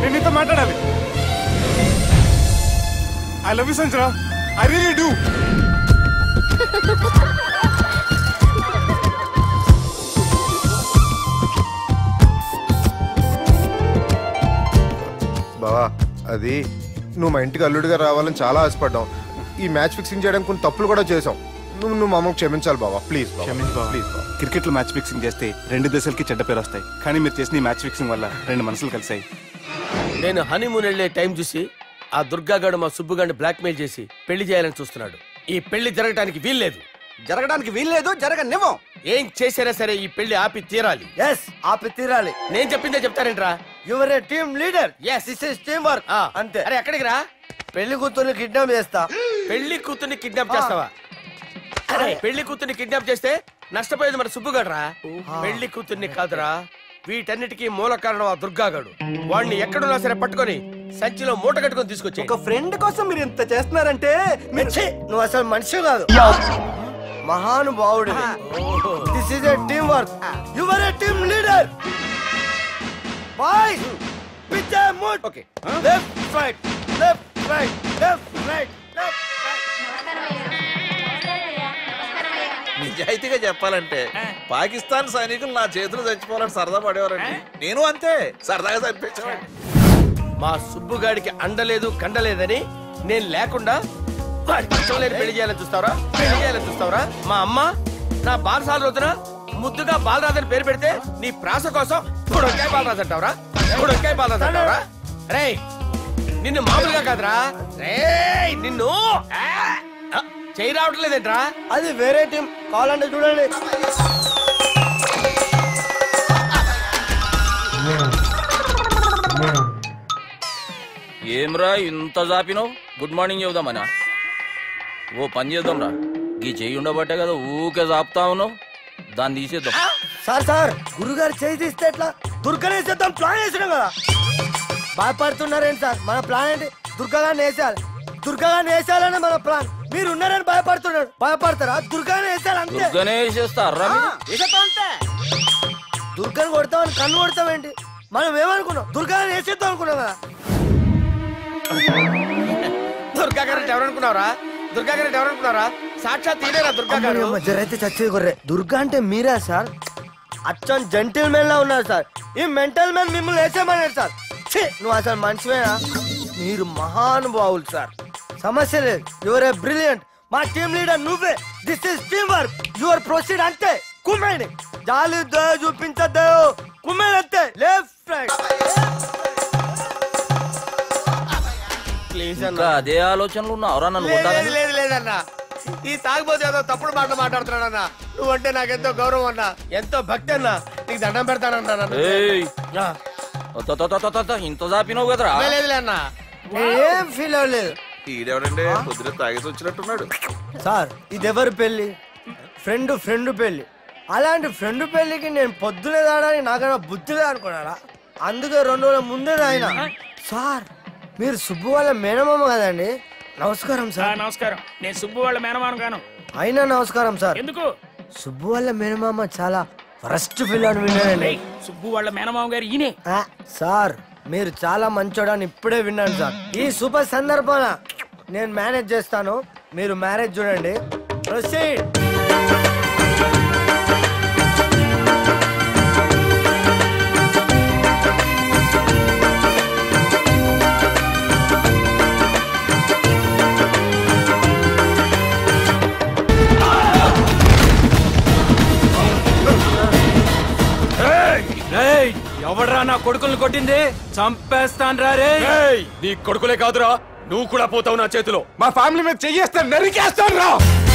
నేను నీతో మాట్లాడాలి ఐ లవ్ యూ సంచరా ఐ రియలీ డూ బావా అది నువ్వు మా ఇంటికి అల్లుడిగా రావాలని చాలా ఆశపడ్డాం ఈ మ్యాచ్ ఫిక్సింగ్ చేయడానికి కొన్ని తప్పులు కూడా చేసాం నువ్వు నువ్వు మా అమ్మకు క్షమించాలి బావా ప్లీజ్ క్షమించు బావ. ప్లీజ్ బావా క్రికెట్ లో మ్యాచ్ ఫిక్సింగ్ చేస్తే రెండు దశలకి చెడ్డ పేరు వస్తాయి కానీ మీరు చేసిన ఈ మ్యాచ్ ఫిక్సింగ్ వల్ల రెండు మనసులు కలిసాయి నేను హనీమూన్ వెళ్లే టైం చూసి ఆ దుర్గాగాడు మా సుబ్బుగాడిని బ్లాక్మెయిల్ చేసి పెళ్లి చేయాలని చూస్తున్నాడు ఈ పెళ్లి జరగడానికి వీల్లేదు జరగడానికి వీల్లేదు జరగనివ్వం ఏం చేసినా సరే ఈ పెళ్లి ఆపి తీరాలి ఎస్ ఆపి తీరాలి నేను చెప్పిందే చెప్తారేంట్రా you're a team leader Yes. This is team work ఆ, అంతే అరే ఎక్కడికి రా పెళ్లి కూతుర్ని కిడ్నాప్ చేస్తా పెళ్లి కూతుర్ని కిడ్నాప్ చేస్తావా అరే పెళ్లి కూతుర్ని కిడ్నాప్ చేస్తే నష్టపోయేది మన సుబ్బుగాడ్రా పెళ్లి కూతుర్ని కాదురా వీటన్నిటికీ మూల కారణం ఆ దుర్గాగాడు వాడిని ఎక్కడున్నా సరే పట్టుకొని సంచిలో మూట కట్టుకొని తీసుకొచ్చి ఒక ఫ్రెండ్ కోసం మీరు ఇంత చేస్తున్నారంటే మీరు- ఛీ, నువ్వు అసలు మనిషి కాదు మహానుభావుడు this is a team work you're a team leader boy pitch mood okay left right left right left right left నిజాయితీగా చెప్పాలంటే పాకిస్తాన్ సైనికులు నా చేతులు చచ్చిపోవాలని సరదా పడేవారండి నేను అంతే సరదాగా చనిపించేవాడిని మా సుబ్బుగాడికి అండలేదు కండలేదని నేను లేకుండా వాడికి ఇష్టం లేని పెళ్లి చేయాలని చూస్తావరా పెళ్లి చేయాలని చూస్తావరా మా అమ్మ నా బాలసాల రోజున ముద్దుగా బాలరాజు పేరు పెడితే నీ ప్రాస కోసం ఇప్పుడు వంకాయ బాలరాజు అంటావరా ఇప్పుడు వంకాయ బాలరాజు అంటావరా రేయ్ నిన్ను మామూలుగా కాదురా రేయ్ నిన్ను ఆ! ఆ, చేయి రావట్లేదేంట్రా అది వేరే టీం కావాలంటే చూడండి ఏమ్రా ఇంత జాపినావు గుడ్ మార్నింగ్ చెబుదామనా ఓ పని చేద్దాంరా గీ చెయ్యి ఉండబట్టే కదా ఊకే జాపుతా ఉన్నావు దాన్ని తీసేద్దాం సార్ సార్ గురుగారు చేయి తీస్తే ఎట్లా దుర్గనేసేద్దాం ప్లాన్ వేసినాం కదా భయపడుతున్నారేంటి సార్ మన ప్లాన్ ఏంటి దుర్గాగాన్ని వేసేయాలి దుర్గాగాన్ని వేసేయాలని మన ప్లాన్ మీరు ఉన్నారని భయపడుతున్నాడు భయపడతారా దుర్గాని వేసేయాలి అంతే దుర్గనే వేసేస్తారా దుర్గాని కొడతామని కన్ను కొడతామేంటి మనం ఏమనుకున్నాం దుర్గాని వేసేద్దాం అనుకున్నాం కదా దుర్గా గారు అంటే ఎవరనుకున్నావరా దుర్గా గారు అంటే ఎవరనుకున్నారా సాక్షాత్ తీరేరా దుర్గా గారు అమ్మయ్య, జరైతే చచ్చేది కొర్రే దుర్గా అంటే మీరా సార్ అచ్చం జెంటిల్ మెన్ లా ఉన్నారు సార్ ఈ మెంటల్ మెన్ మిమ్మల్ని వేసేమన్నారు సార్ ఛీ, నువ్వు అసలు మనిషివేనా మీరు మహానుభావులు సార్ సమస్య లేదు యువర్ ఏ బ్రిలియంట్ మా టీమ్ లీడర్ నువ్వే this is team work you're proceed అంతే కుమ్మేని జాలి దయ చూపించద్దు కుమ్మేని అంతే లెఫ్ట్ రైట్ ప్లీజ్ ఇంకా అదే ఆలోచనలు ఉన్నావురా నన్ను లేదు కొట్టాలని లేదు లేదన్న ఈ తాగుబోతు ఏదో తప్పుడు మాటలు మాట్లాడుతున్నాడన్న నువ్వంటే నాకెంతో గౌరవం అన్న ఎంతో భక్తి అన్న నీకు దండం పెడతానన్నా నన్ను. ఏయ్ ఆ, ఒత్త, ఒత్త, ఒత్త, ఒత్త, ఒత్త, ఇంత జాపినావు కదరా లే, లేదులే అన్న ఏం ఫీల్ అవ్వలేదు ఈడెవడండి పొద్దున తాగేసి వచ్చినట్టున్నాడు సార్ ఇది ఎవరి పెళ్లి ఫ్రెండ్ ఫ్రెండ్ పెళ్లి అలాంటి ఫ్రెండ్ పెళ్లికి నేను పొద్దునే దాడని నాకన్నా బుద్ధిలే అనుకున్నారా అందుకే రెండు రోజుల ముందే ఆయన సార్ మీరు సుబ్బు వాళ్ళ మేనమామ కదండి నమస్కారం ఆ, సార్ నమస్కారం నేను సుబ్బు వాళ్ళ మేనమాను గాను అయినా నమస్కారం సార్ ఎందుకు సుబ్బు వాళ్ళ మేనమామ చాలా ఫస్ట్ ఫిల్ అని విన్నానండి ఏయ్, సుబ్బు వాళ్ళ మేనమామ గారు ఈయనే ఆ, సార్ మీరు చాలా మంచోడని ఇప్పుడే విన్నాను సార్ ఈ శుభ సందర్భాన నేను మేనేజ్ చేస్తాను మీరు మ్యారేజ్ చూడండి ప్రొసీడ్ ఎవడ్రా నా కొడుకుల్ని కొట్టింది చంపేస్తాను రా రే నీ కొడుకులే కాదురా నువ్వు కూడా పోతావు నా చేతిలో మా ఫ్యామిలీ మీద చెయ్యేస్తే నరికేస్తాను రా